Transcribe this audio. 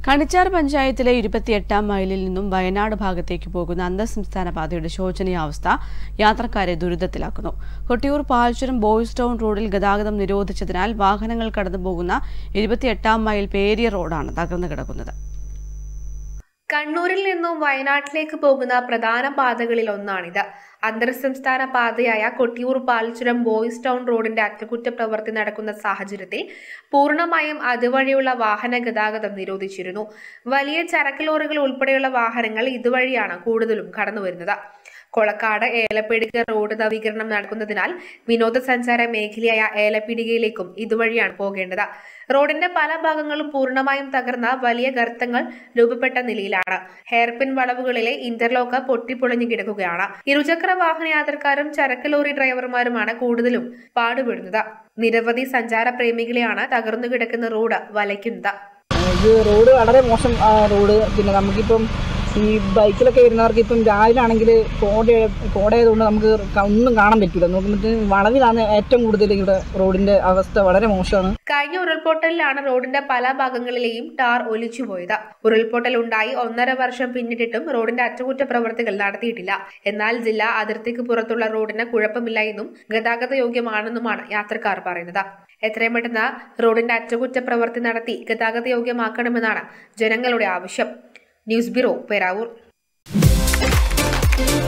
കണിച്ചാർ പഞ്ചായത്തിലെ ഇരുപത്തിയെട്ടാം മൈലിൽ നിന്നും വയനാട് ഭാഗത്തേക്ക് പോകുന്ന അന്തർസംസ്ഥാന പാതയുടെ ശോചനീയാവസ്ഥ യാത്രക്കാരെ ദുരിതത്തിലാക്കുന്നു കൊട്ടിയൂർ പാൽച്ചുരം ബോയ്സ് ടൗൺ റോഡിൽ ഗതാഗതം നിരോധിച്ചതിനാൽ വാഹനങ്ങൾ കടന്നുപോകുന്ന ഇരുപത്തിയെട്ടാം മൈൽ പേരിയ റോഡാണ് തകർന്നു കിടക്കുന്നത് കണ്ണൂരിൽ നിന്നും വയനാട്ടിലേക്ക് പോകുന്ന പ്രധാന പാതകളിൽ ഒന്നാണിത് അന്തർ സംസ്ഥാന പാതയായ കൊട്ടിയൂർ പാൽച്ചുരം ബോയ്സ് ടൗൺ റോഡിന്റെ അറ്റകുറ്റപ്രവൃത്തി നടക്കുന്ന സാഹചര്യത്തിൽ പൂർണ്ണമായും അതുവഴിയുള്ള വാഹന ഗതാഗതം നിരോധിച്ചിരുന്നു വലിയ ചരക്ക് ലോറികൾ ഉൾപ്പെടെയുള്ള വാഹനങ്ങൾ ഇതുവഴിയാണ് കൂടുതലും കടന്നുവരുന്നത് കൊളക്കാട് ഏലപ്പിടിക റോഡ് നവീകരണം നടക്കുന്നതിനാൽ വിനോദസഞ്ചാര മേഖലയായ ഏലപ്പിടികയിലേക്കും ഇതുവഴിയാണ് പോകേണ്ടത് റോഡിന്റെ പല ഭാഗങ്ങളും പൂർണ്ണമായും തകർന്ന വലിയ ഗർത്തങ്ങൾ രൂപപ്പെട്ട നിലയിലാണ് ഹെയർപിൻ വളവുകളിലെ ഇന്റർലോക്ക് പൊട്ടിപ്പൊളിഞ്ഞു കിടക്കുകയാണ് ഇരുചക്ര വാഹന യാത്രക്കാരും ചരക്ക് ലോറി ഡ്രൈവർമാരുമാണ് കൂടുതലും പാടുപെടുന്നത് നിരവധി സഞ്ചാര പ്രേമികളെയാണ് തകർന്നു കിടക്കുന്ന റോഡ് വലയ്ക്കുന്നത് ഇത് റോഡ് വളരെ മോശം ആ, റോഡ് പിന്നെ നമുക്കിപ്പം ഈ ബൈക്കിലൊക്കെ വരുന്നവർക്ക് ഇപ്പം രാവിലെ ആണെങ്കിൽ കോട കോടയായതുകൊണ്ട് നമുക്ക് ക- ഒന്നും കാണാൻ പറ്റില്ല നോക്കുമ്പോഴത്തേന് വളവിലാണ് ഏറ്റവും കൂടുതൽ ഇവിടെ റോഡിന്റെ അവസ്ഥ വളരെ മോശമാണ് കഴിഞ്ഞ ഉരുൾപൊട്ടലിലാണ് റോഡിന്റെ പല ഭാഗങ്ങളിലെയും ടാർ ഒലിച്ചുപോയത് ഉരുൾപൊട്ടൽ ഉണ്ടായി ഒന്നര വർഷം പിന്നിട്ടിട്ടും റോഡിന്റെ അറ്റകുറ്റപ്രവൃത്തികൾ നടത്തിയിട്ടില്ല എന്നാൽ ജില്ലാ അതിർത്തിക്ക് പുറത്തുള്ള റോഡിന് കുഴപ്പമില്ല എന്നും ഗതാഗത യോഗ്യമാണെന്നുമാണ് യാത്രക്കാർ പറയുന്നത് എത്രയും പെട്ടെന്ന് റോഡിന്റെ അറ്റകുറ്റപ്രവൃത്തി നടത്തി ഗതാഗത യോഗ്യമാക്കണമെന്നാണ് ജനങ്ങളുടെ ആവശ്യം ന്യൂസ് ബ്യൂറോ പേരാവൂർ